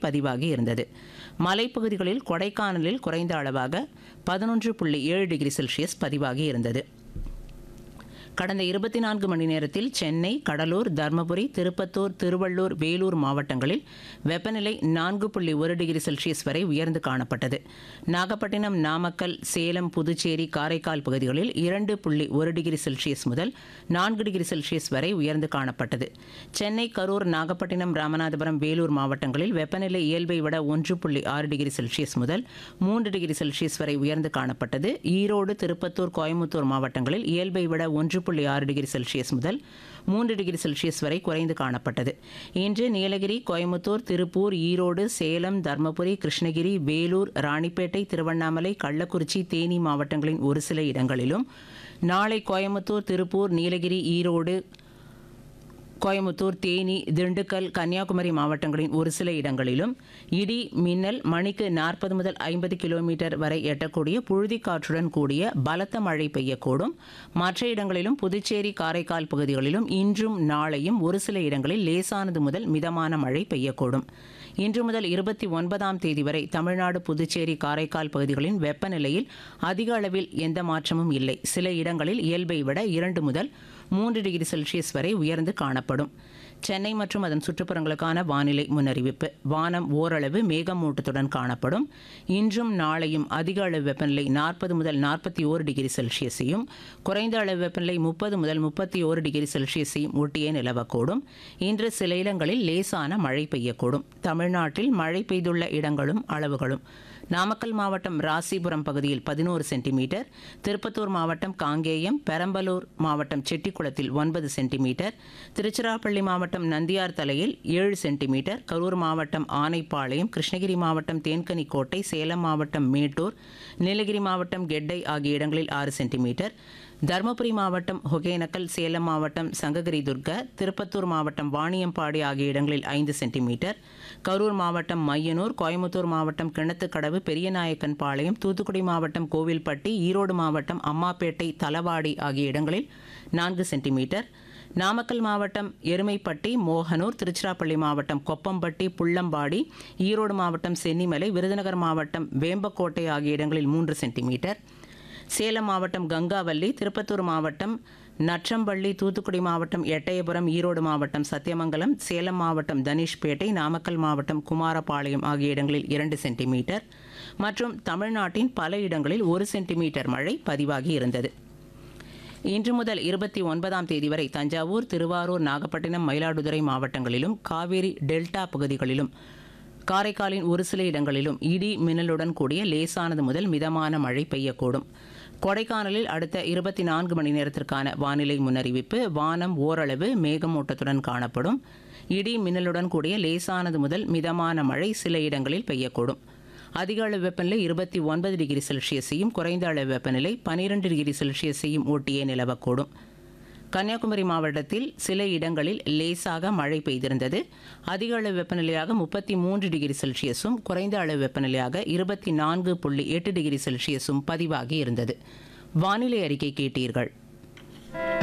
பதிவாகி இருந்தது மலைப்பகுதிகளில் கொடைக்கானலில் குறைந்த அளவாக பதினொன்று புள்ளி ஏழு டிகிரி செல்சியஸ் பதிவாகி இருந்தது கடந்த இருபத்தி நான்கு மணி நேரத்தில் சென்னை கடலூர் தர்மபுரி திருப்பத்தூர் திருவள்ளூர் வேலூர் மாவட்டங்களில் வெப்பநிலை நான்கு புள்ளி ஒரு டிகிரி செல்சியஸ் வரை உயர்ந்து காணப்பட்டது நாகப்பட்டினம் நாமக்கல் சேலம் புதுச்சேரி காரைக்கால் பகுதிகளில் இரண்டு புள்ளி ஒரு டிகிரி செல்சியஸ் முதல் நான்கு டிகிரி செல்சியஸ் வரை உயர்ந்து காணப்பட்டது சென்னை கரூர் நாகப்பட்டினம் ராமநாதபுரம் வேலூர் மாவட்டங்களில் வெப்பநிலை இயல்பை விட ஒன்று புள்ளி ஆறு டிகிரி செல்சியஸ் முதல் மூன்று டிகிரி செல்சியஸ் வரை உயர்ந்து காணப்பட்டது ஈரோடு திருப்பத்தூர் கோயம்புத்தூர் மாவட்டங்களில் இயல்பை விட ஒன்று புள்ளி ஆறு டிகிரி செல்சியஸ் முதல் மூன்று டிகிரி செல்சியஸ் வரை குறைந்து காணப்பட்டது இன்று நீலகிரி கோயம்புத்தூர் திருப்பூர் ஈரோடு சேலம் தர்மபுரி கிருஷ்ணகிரி வேலூர் ராணிப்பேட்டை திருவண்ணாமலை கள்ளக்குறிச்சி தேனி மாவட்டங்களின் ஒரு சில இடங்களிலும் நாளை கோயம்புத்தூர் திருப்பூர் நீலகிரி ஈரோடு கோயமுத்தூர் தேனி திண்டுக்கல் கன்னியாகுமரி மாவட்டங்களின் ஒரு சில இடங்களிலும் இடி மின்னல் மணிக்கு நாற்பது முதல் ஐம்பது கிலோமீட்டர் வரை எட்டக்கூடிய புழுதிக்காற்றுடன் கூடிய பலத்த மழை பெய்யக்கூடும் மற்ற இடங்களிலும் புதுச்சேரி காரைக்கால் பகுதிகளிலும் இன்றும் நாளையும் ஒரு சில இடங்களில் லேசானது முதல் மிதமான மழை பெய்யக்கூடும் இன்று முதல் இருபத்தி ஒன்பதாம் தேதி வரை தமிழ்நாடு புதுச்சேரி காரைக்கால் பகுதிகளின் வெப்பநிலையில் அதிக அளவில் எந்த மாற்றமும் இல்லை சில இடங்களில் இயல்பை விட இரண்டு முதல் மூன்று டிகிரி செல்சியஸ் வரை உயர்ந்து காணப்படும் சென்னை மற்றும் அதன் சுற்றுப்புறங்களுக்கான வானிலை முன்னறிவிப்பு வானம் ஓரளவு மேகமூட்டத்துடன் காணப்படும் இன்றும் நாளையும் அதிக அளவு வெப்பநிலை நாற்பது முதல் நாற்பத்தி ஓரு டிகிரி செல்சியஸையும் குறைந்த அளவு வெப்பநிலை முப்பது முதல் முப்பத்தி ஓரு டிகிரி செல்சியஸையும் ஒட்டியே நிலவக்கூடும் இன்று சில இடங்களில் லேசான மழை பெய்யக்கூடும் தமிழ்நாட்டில் மழை பெய்துள்ள இடங்களும் அளவுகளும் நாமக்கல் மாவட்டம் ராசிபுரம் பகுதியில் பதினோரு சென்டிமீட்டர் திருப்பத்தூர் மாவட்டம் காங்கேயம் பெரம்பலூர் மாவட்டம் செட்டிக்குளத்தில் ஒன்பது சென்டிமீட்டர் திருச்சிராப்பள்ளி மாவட்டம் நந்தியார் தலையில் ஏழு சென்டிமீட்டர் கரூர் மாவட்டம் ஆனைப்பாளையம் கிருஷ்ணகிரி மாவட்டம் தேன்கனிக்கோட்டை சேலம் மாவட்டம் மேட்டூர் நீலகிரி மாவட்டம் கெட்டை ஆகிய இடங்களில் ஆறு சென்டிமீட்டர் தருமபுரி மாவட்டம் ஒகேனக்கல் சேலம் மாவட்டம் சங்ககிரி துர்கா திருப்பத்தூர் மாவட்டம் வாணியம்பாடி ஆகிய இடங்களில் ஐந்து சென்டிமீட்டர் கரூர் மாவட்டம் மையனூர் கோயம்புத்தூர் மாவட்டம் கிணத்துக்கடவு பெரியநாயக்கன் பாளையம் தூத்துக்குடி மாவட்டம் கோவில்பட்டி ஈரோடு மாவட்டம் அம்மாப்பேட்டை தலவாடி ஆகிய இடங்களில் நான்கு சென்டிமீட்டர் நாமக்கல் மாவட்டம் எருமைப்பட்டி மோகனூர் திருச்சிராப்பள்ளி மாவட்டம் கொப்பம்பட்டி புள்ளம்பாடி ஈரோடு மாவட்டம் சென்னிமலை விருதுநகர் மாவட்டம் வேம்பக்கோட்டை ஆகிய இடங்களில் மூன்று சென்டிமீட்டர் சேலம் மாவட்டம் கங்காவல்லி திருப்பத்தூர் மாவட்டம் நற்றம்பள்ளி தூத்துக்குடி மாவட்டம் எட்டயபுரம் ஈரோடு மாவட்டம் சத்தியமங்கலம் சேலம் மாவட்டம் தனுஷ்பேட்டை நாமக்கல் மாவட்டம் குமாரபாளையம் ஆகிய இடங்களில் இரண்டு சென்டிமீட்டர் மற்றும் தமிழ்நாட்டின் பல இடங்களில் ஒரு சென்டிமீட்டர் மழை பதிவாகி இருந்தது இன்று முதல் இருபத்தி ஒன்பதாம் தேதி வரை தஞ்சாவூர் திருவாரூர் நாகப்பட்டினம் மயிலாடுதுறை மாவட்டங்களிலும் காவேரி டெல்டா பகுதிகளிலும் காரைக்காலின் ஒரு சில இடங்களிலும் இடி மின்னலுடன் கூடிய லேசானது முதல் மிதமான மழை பெய்யக்கூடும் கொடைக்கானலில் அடுத்த இருபத்தி நான்கு மணி நேரத்திற்கான வானிலை முன்னறிவிப்பு வானம் ஓரளவு மேகமூட்டத்துடன் காணப்படும் இடி மின்னலுடன் கூடிய லேசானது முதல் மிதமான மழை சில இடங்களில் பெய்யக்கூடும் அதிக அளவு வெப்பநிலை இருபத்தி ஒன்பது டிகிரி செல்சியஸையும் குறைந்த அளவு வெப்பநிலை பனிரெண்டு டிகிரி செல்சியஸையும் ஒட்டியே நிலவக்கூடும் கன்னியாகுமரி மாவட்டத்தில் சில இடங்களில் லேசாக மழை பெய்திருந்தது அதிக அளவு வெப்பநிலையாக முப்பத்தி மூன்று டிகிரி செல்சியஸும் குறைந்த அளவு வெப்பநிலையாக இருபத்தி நான்கு புள்ளி எட்டு டிகிரி செல்சியஸும் பதிவாகி இருந்தது வானிலை அறிக்கை கேட்டீர்கள்